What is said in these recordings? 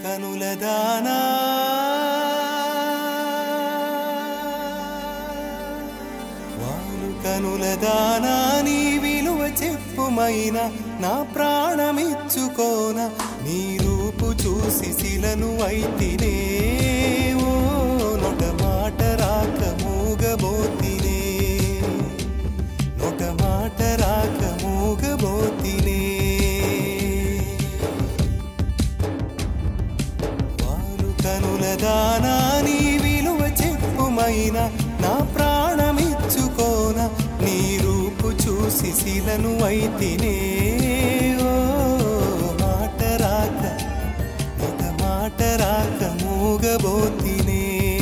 కనుల దానా వాలు కనుల దానా నీ విలువ చెప్పుమైన నా ప్రాణమిచ్చుకోన నీ రూపు చూసి శిలను అయితినే ఓ నొట మాట రాక మూగబోతినే నొట మాట రాక మూగబోతినే వారు కనుల దానా నీ విలువ చెప్పుమైన నా ప్రాణమిచ్చుకోన నీ రూపు చూసి శిలను అయితినే ఓ మాట రాక ఒక మాట రాక మూగబోతినే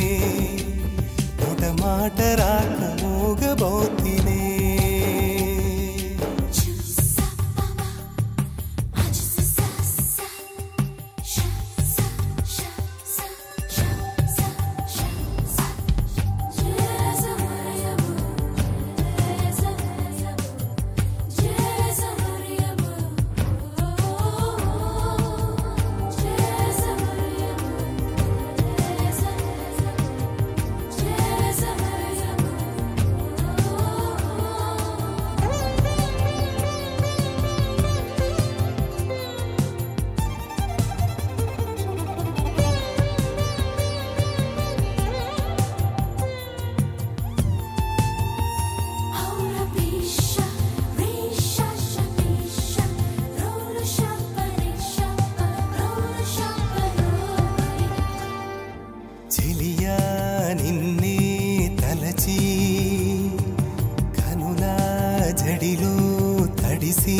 ఒక మాట రాక మూగబోతినే చెలియా నిన్నే తలచి కనుల జడిలో తడిసి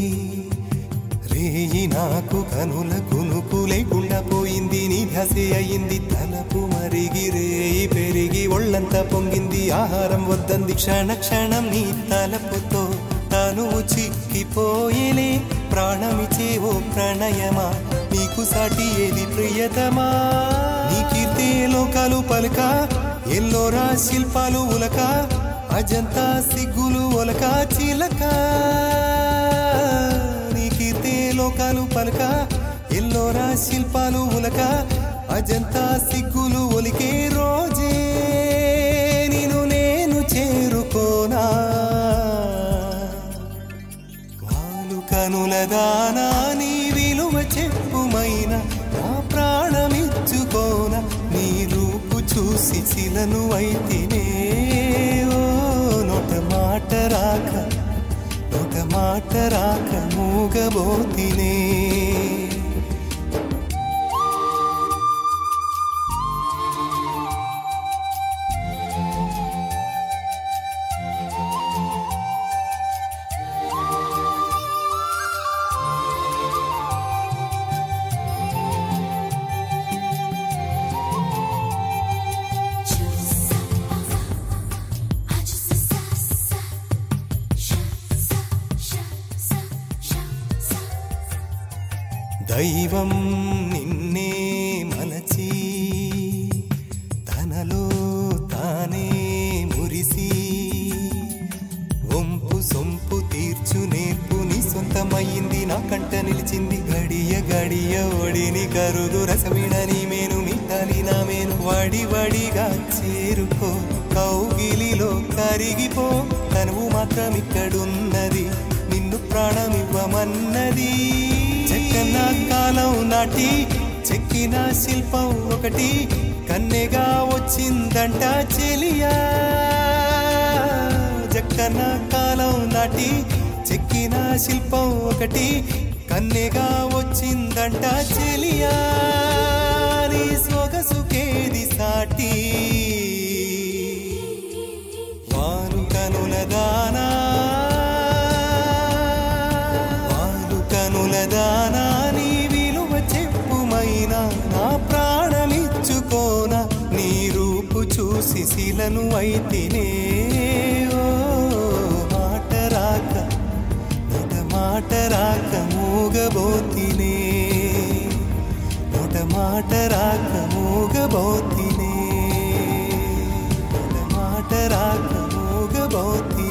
రేయి నాకు కనుల కునుకు లేకుండా పోయింది నీ ధ్యాసే అయింది తలపు మరిగి రేయి పెరిగి ఒళ్ళంతా పొంగింది ఆహారం వద్దంది క్షణ క్షణం నీ తలపుతో తను చిక్కిపోయేలే ప్రాణమిచే ఓ ప్రణయమా నీకు సాటి ఏది ప్రియతమా నీ కీర్తే లోకాలు పలుక ఎల్లోరా శిల్పాలు ఉలక అజంతా సిగ్గులు ఒలక చిలక నీ కీర్తే లోకాలు పలుక ఎల్లోరా శిల్పాలు ఉలక అజంతా సిగ్గులు ఒలికే రోజే నేను నేను చేరుకోనా వాలు కనుల దానా నీ విలువ చెప్పుమైన నా ప్రాణమిచ్చుకోన నీ రూపు చూసి శిలను అయితేనే ఓ నొట మాట రాక నొట మాట రాక మూగబోతినే దైవం నిన్నే మలచి తనలో తానే మురిసి వంపు సొంపు తీర్చు నేర్పు నీ సొంతమయ్యింది నా కంట నిలిచింది గడియ గడియ ఒడిని కరుగు రసమిడని మేను మిట్టాలి నా మేను వడి వడిగా చేరుకో కౌగిలిలో కరిగిపో తనువు మాత్రం ఇక్కడున్నది నిన్ను ప్రాణమివ్వమన్నది చెక్కన కాలం నాటి చెక్కిన శిల్పం ఒకటి కన్నెగా వచ్చిందంట చెలియా జక్కన కాలం నాటి చెక్కిన శిల్పం ఒకటి కన్నెగా వచ్చిందంట చెలియా నీ సొగసుకేది సాటి వారు కనుల దానా వారు కనుల దానా నీ విలువ చెప్పుమైన నా ప్రాణమిచ్చుకోన నీ రూపు చూసి శిలను అయితేనే ఓ మాట రాక నొట మాట రాక మూగబోతినే నొట మాట రాక మూగబోతినే నొట మాట రాక మూగబోతినే